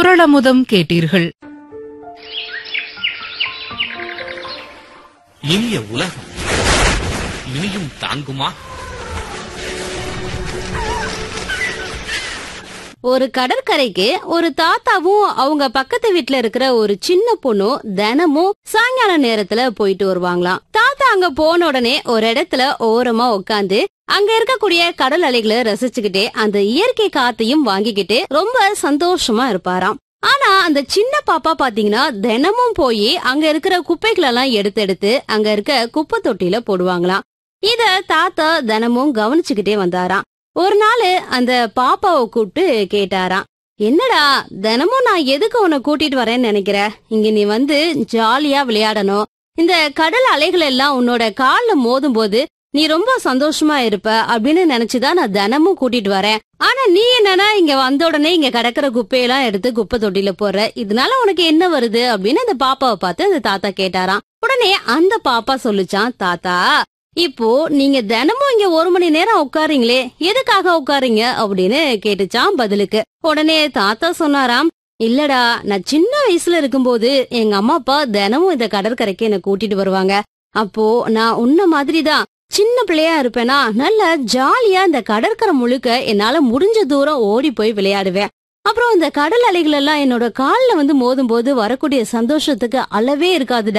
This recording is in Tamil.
குரளமுதம் கேட்டீர்கள் இனிய உலகம் இனியும் தாங்குமா ஒரு கடற்கரைக்கு ஒரு தாத்தாவும் அவங்க பக்கத்து வீட்ல இருக்கிற ஒரு சின்ன பொண்ணும் தினமும் சாயங்கால நேரத்துல போயிட்டு வருவாங்களாம் தாத்தா அங்க போன உடனே ஒரு இடத்துல ஓரமா உட்காந்து அங்க இருக்கக்கூடிய கடல் அலைகளை ரசிச்சுக்கிட்டே அந்த இயற்கை காத்தையும் வாங்கிக்கிட்டு ரொம்ப சந்தோஷமா இருப்பாராம் ஆனா அந்த சின்ன பாப்பா பாத்தீங்கன்னா தினமும் போய் அங்க இருக்கிற குப்பைகள் எல்லாம் எடுத்து எடுத்து அங்க இருக்க குப்பை தொட்டியில போடுவாங்களாம் இத தாத்தா தினமும் கவனிச்சுக்கிட்டே வந்தாராம் ஒரு நாள் அந்த பாப்பாவை கூப்பிட்டு கேட்டாராம் என்னடா தினமும் நான் எதுக்கு உன்னை கூட்டிட்டு வரேன்னு நினைக்கிற இங்க நீ வந்து ஜாலியா விளையாடணும் இந்த கடல் அலைகள் எல்லாம் உன்னோட கால்ல மோதும் போது நீ ரொம்ப சந்தோஷமா இருப்ப அப்படின்னு நினைச்சுதான் நான் தினமும் கூட்டிட்டு வரேன் ஆனா நீ என்னன்னா இங்க வந்த உடனே இங்க கிடக்குற குப்பையெல்லாம் எடுத்து குப்பை தொட்டில போடுற இதனால உனக்கு என்ன வருது அப்படின்னு அந்த பாப்பாவை பார்த்து அந்த தாத்தா கேட்டாராம் உடனே அந்த பாப்பா சொல்லுச்சான் தாத்தா இப்போ நீங்க தினமும் இங்க ஒரு மணி நேரம் உட்காரீங்களே எதுக்காக உட்காரீங்க அப்படின்னு கேட்டுச்சான் பதிலுக்கு உடனே தாத்தா சொன்னாராம் இல்லடா நான் சின்ன வயசுல இருக்கும்போது எங்க அம்மா அப்பா தினமும் இந்த கடற்கரைக்கு என்ன கூட்டிட்டு வருவாங்க அப்போ நான் உன்ன மாதிரிதான் சின்ன பிள்ளையா இருப்பேனா நல்ல ஜாலியா இந்த கடற்கரை முழுக்க என்னால முடிஞ்ச தூரம் ஓடி போய் விளையாடுவேன் அப்புறம் இந்த கடல் அலைகள் எல்லாம் என்னோட கால்ல வந்து மோதும் போது வரக்கூடிய சந்தோஷத்துக்கு அளவே இருக்காதுடா